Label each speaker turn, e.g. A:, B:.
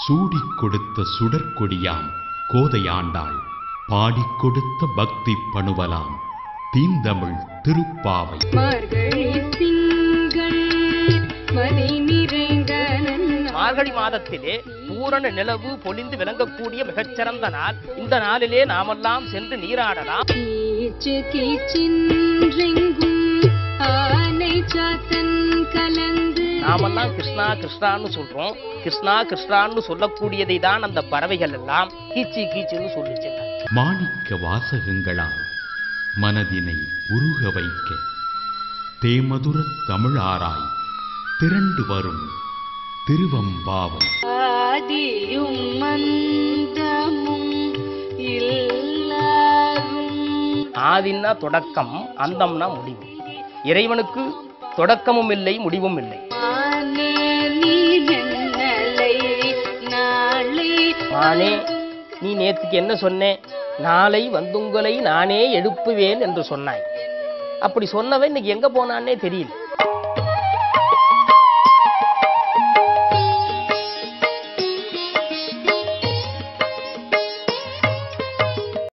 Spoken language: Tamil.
A: சூடிக் கொடுத்த சுடற்கொடியாம் கோதையாண்டாள் பாடிக் கொடுத்த பக்தி பணுவலாம் தீந்தமிழ் திருப்பாவை
B: மார்கழி திங்கள் மதி நிறைந்த நன்னாள்.
C: மார்கழி மாதத்திலே பூரண நிலவு பொலிந்து விளங்கக்கூடிய மிகச்சிறந்த நாள் இந்த நாளிலே நாமெல்லாம் சென்று நீராடலாம்
B: கீச்சு கீச்சின்றெங்கும் ஆனை சாத்தன் கலந்து
C: நாமெல்லாம் கிருஷ்ணா கிருஷ்ணான்னு சொல்றோம் கிருஷ்ணா கிருஷ்ணான்னு சொல்லக்கூடியதை தான் அந்த பறவைகள் எல்லாம் கீச்சு கீச்சுன்னு சொல்லிச்சு
A: மாணிக்க வாசகங்களால் மனதினை உருக வைக்க தேமதுரத் தமிழாராய் திரண்டு வரும் திருவம்பாவை
B: ஆதியும் மந்தமும் இல்லாரும்
C: ஆதின்னா தொடக்கம் அந்தம்னா முடிவு இறைவனுக்கு தொடக்கமும் இல்லை முடிவும் இல்லை
B: மானே நீ என்னலை நாளை
C: மானே நீ நேத்துக்கு என்ன சொன்னே நாளை வந்துங்களை நானே எழுப்புவேன் என்று சொன்னாய் அப்படி சொன்னவன் இன்னைக்கு எங்க போனான்னே தெரியல